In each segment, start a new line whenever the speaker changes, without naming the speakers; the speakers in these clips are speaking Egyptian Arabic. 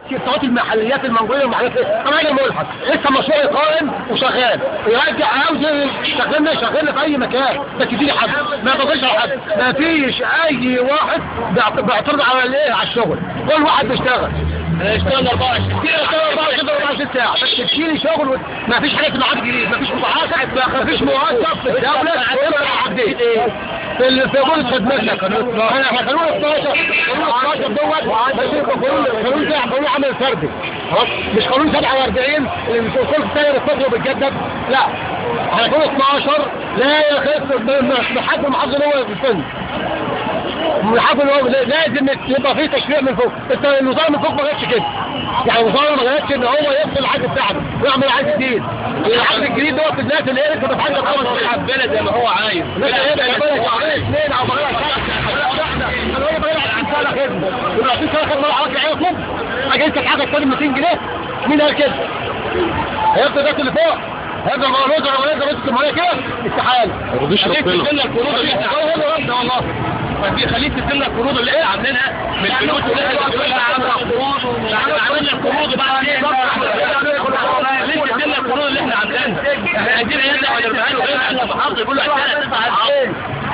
بتوع المحليات المنجويه والمحليات انا راجل ملحق لسه مشروعي قائم وشغال يرجع عاوز يشغلنا يشغلنا في اي مكان بس يجي حد ما يضغطش على حد ما فيش اي واحد بيعت- بيعترض على الايه على الشغل كل واحد بيشتغل اشتغل 24 اشتغل 24 24 ساعه بس تشيلي شغل ما فيش حاجه في المعاد الجديد ما فيش متعاقد ما فيش موظف في الدوله يقدر يعدي في ال- في قول خدمتك انا احنا قانون 12 قانون 12 دوت بس قانون قانون ده قانون عمل فردي خلاص مش قانون 47 اللي مش كل سنه بتفضل وبتجدد لا احنا قانون 12 لا يخص بحد المحافظ اللي هو الفن المحافظ اللي هو لازم يبقى فيه تشريع من فوق بس النظام من فوق ما جاتش كده يعني النظام ما جاتش ان هو يفصل العقد بتاعته ويعمل عقد جديد العقد الجديد دوت الناس اللي هي لسه بتحدد خمس ساعات
بلد زي ما هو عايز
لا ايه ده بقى شهرين اثنين او بقى انا بقى بقى 20 سنه خدمه يبقى 20 سنه خدمه عاوز عايز اطلب اجي حاجه تاني 200 جنيه مين قال كده؟ هيفضل ده اللي فوق هذا ما نظر ولا نظر بس الميه كده استحاله
ما يرضيش
خليك
ربنا.
تستنى القروض اللي احنا هو رد والله خليك تستنى القروض اللي احنا عاملينها من الفلوس اللي احنا بنقولها عامله قروض احنا عملنا القروض وبعد كده ليه تستنى القروض اللي احنا عاملينها احنا عايزين عيالنا ونرميها له غير عشان المحافظ يقول له عشان تدفع العين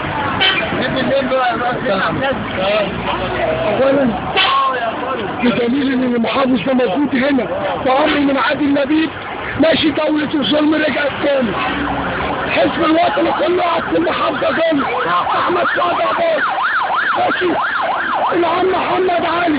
اولا بدليل ان المحافظ ده موجود هنا وعمرو من عادل لبيب ماشي دولة الظلم رجعت تاني حزب الوطني كله قاعد في المحافظة ظلم احمد سعد عباس ماشي العم محمد علي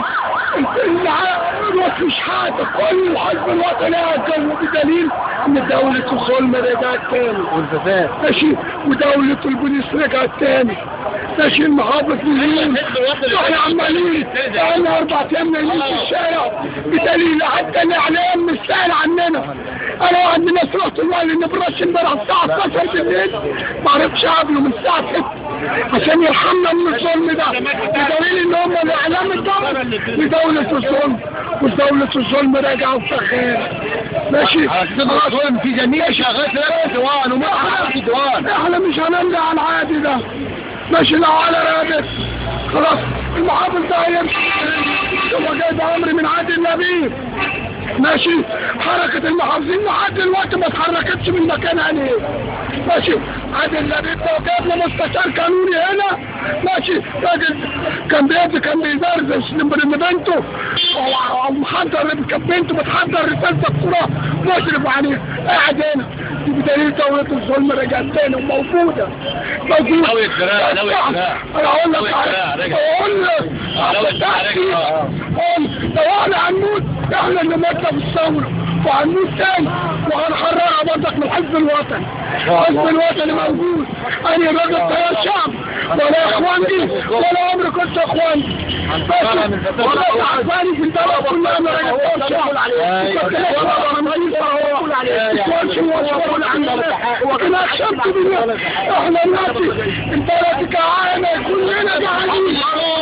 الوصف شحاتة كل الحزب الوطني قاعد ظلم بدليل ان دولة الظلم رجعت تاني
والفساد
ماشي ودولة البوليس رجعت تاني ماشي المحافظ مليون احنا عمالين بقالنا اربع ايام نايمين في الشارع بدليل حتى الاعلام مش سائل عننا انا واحد من الناس رحت الله لان برش امبارح الساعه 12 بالليل ما عرفش اقابله من الساعه 6 عشان يرحمنا من الظلم ده بدليل ان هم الاعلام اتضرب لدولة الظلم ودولة الظلم راجعة وشغالة ماشي
الظلم في جميع شغال في ديوان وما في ديوان
احنا مش هنمنع على العادي ده ماشي لو على رابط خلاص المحافظ ده هيمشي هو جايب امر من عادل نبيل ماشي حركة المحافظين لحد دلوقتي ما اتحركتش من مكانها ليه ماشي عادل نبيل ده جاب له مستشار قانوني هنا ماشي راجل كان بيدي كان بيدرس لبنته ومحضر كان بنته بتحضر رسالة دكتوراه مشرف عليه قاعد هنا بدليل دولة الظلم رجعت تاني وموجودة موجودة
ناوي اختراع، ناوي اختراع.
انا اقول لك
ناوي اختراع، رجع.
اقول لك
ناوي اختراع، رجع. آه.
قول لو احنا هنموت احنا اللي ماتنا في الثورة وهنموت تاني وهنحررها برضك من الحزب الوطني الحزب الوطني موجود انا راجل طيار شعب ولا اخواني ولا عمري كنت اخواني بس والله عزاني في البلد كلها انا راجل طيار شعب وكنت اخواني انا ماليش بقول عليه كنت وصول عن وكنا اكشفت بالله احنا دلوقتي البلد كعانة كلنا جعانين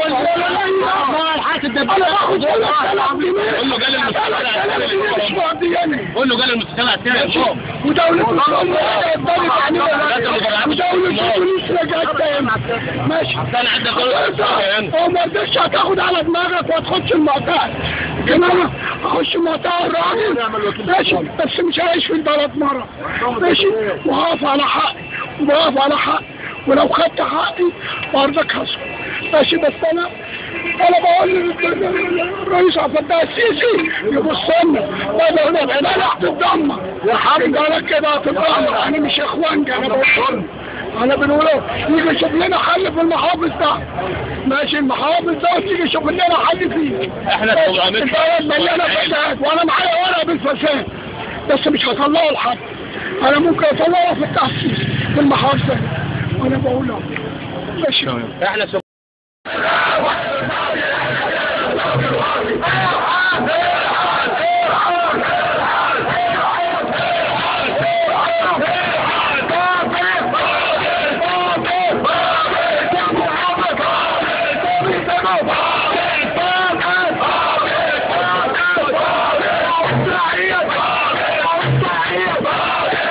ولا
الحاسب ده
انا باخد كل الكلام
قول له جال المستشفى
مش مقضياني
قول له جال المستشفى الثاني
ودولة الظلم رجعت تاني يعني ودولة البوليس رجعت تاني ماشي
انا عندك قول
هو ما رضيتش هتاخد على دماغك وهتخش المعتقل لكن انا اخش المعتقل الراجل ماشي بس مش هعيش في البلد مرة ماشي وهقف على حقي وبقف على حقي ولو خدت حقي برضك هسكت ماشي بس انا انا بقول للرئيس عبد الفتاح السيسي يبص لنا بدل ما العلاقه تتدمر الحمد لله كده هتتدمر انا مش اخوانجي انا بقول انا بنقوله يجي يشوف لنا حل في المحافظ ده ماشي المحافظ ده يجي يشوف لنا حل فيه
احنا
ماشي،
طبعا مش-
البلد مليانه فساد وانا معايا ورقه بالفساد بس مش هطلعه لحد انا ممكن اطلعه في التحسيس في المحافظه وانا بقول له ماشي
احنا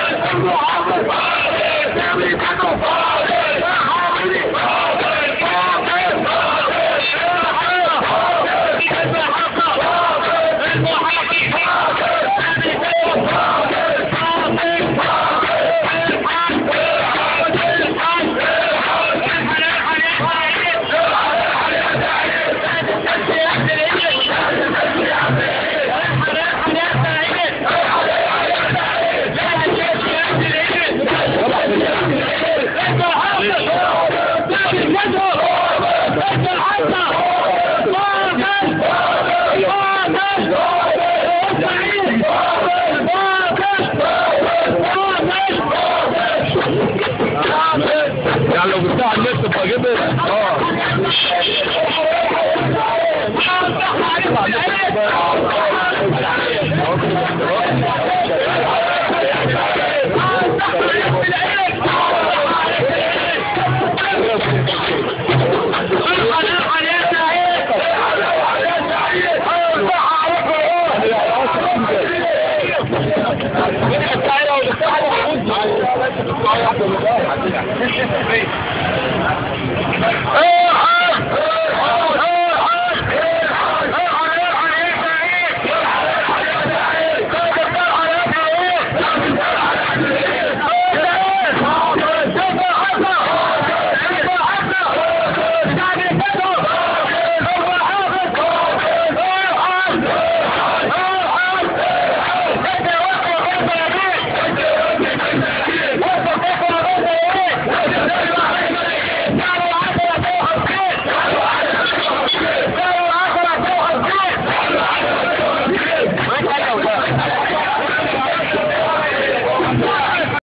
Thank you.
يعني لو جبتها على النت تبقى جبت اه